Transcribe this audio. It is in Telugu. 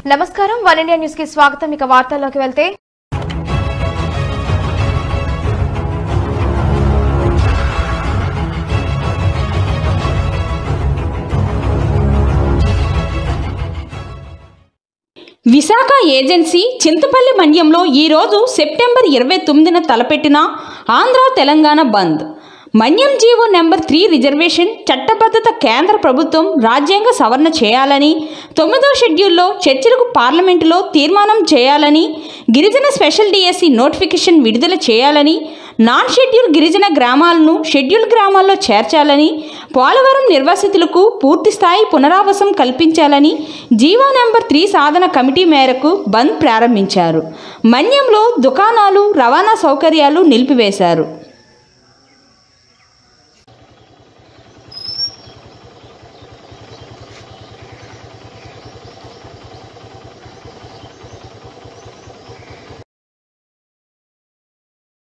నమస్కారం వన్ ఇండియా న్యూస్ కి స్వాగతం ఇక వార్తల్లోకి వెళ్తే విశాఖ ఏజెన్సీ చింతపల్లి మన్యంలో ఈరోజు సెప్టెంబర్ ఇరవై తొమ్మిదిన తలపెట్టిన Andhra Telangana bandh Manyam GO number three reservation చట్టబద్ధత కేంద్ర ప్రభుత్వం రాజ్యాంగ సవరణ చేయాలని తొమ్మిదో షెడ్యూల్లో చర్చలకు పార్లమెంటులో తీర్మానం చేయాలని గిరిజన స్పెషల్ డిఎస్సి నోటిఫికేషన్ విడుదల చేయాలని నాన్ షెడ్యూల్ గిరిజన గ్రామాలను షెడ్యూల్ గ్రామాల్లో చేర్చాలని పోలవరం నిర్వాసితులకు పూర్తిస్థాయి పునరావాసం కల్పించాలని జీవో నెంబర్ త్రీ సాధన కమిటీ మేరకు బంద్ ప్రారంభించారు మన్యంలో దుకాణాలు రవాణా సౌకర్యాలు నిలిపివేశారు